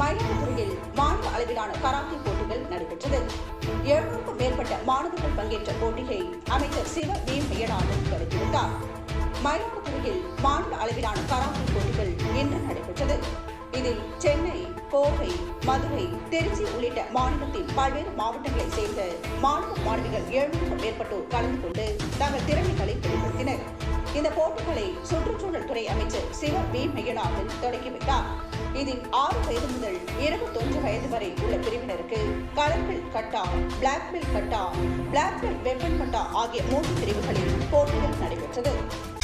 மயிலாடுதுறையில் மாநில அளவிலான கராத்தே போட்டிகள் நடைபெற்றது எழுநூறுக்கும் மேற்பட்ட மாணவர்கள் பங்கேற்ற போட்டியை அமைச்சர் சிவ வி மெய்யநாதன் தொடங்கி வைத்தார் மயிலாடுதுறையில் மாநில அளவிலான கராத்தே போட்டிகள் இன்று நடைபெற்றது இதில் சென்னை கோவை மதுரை திருச்சி உள்ளிட்ட மாநிலத்தின் பல்வேறு மாவட்டங்களைச் சேர்ந்த மாணவ மாணவிகள் எழுநூறுக்கும் மேற்பட்டோர் கலந்து கொண்டு தங்கள் திறமைகளை வெளிப்படுத்தினர் இந்த போட்டிகளை சுற்றுச்சூழல் துறை அமைச்சர் சிவ வி மெய்யநாதன் தொடங்கி வைத்தார் இதில் ஆறு வயது முதல் இருபத்தொன்று வயது வரை உள்ள பிரிவினருக்கு colour belt kata black belt kata black belt weapon kata ஆகிய மூன்று பிரிவுகளில் போட்டிகள் நடைபெற்றது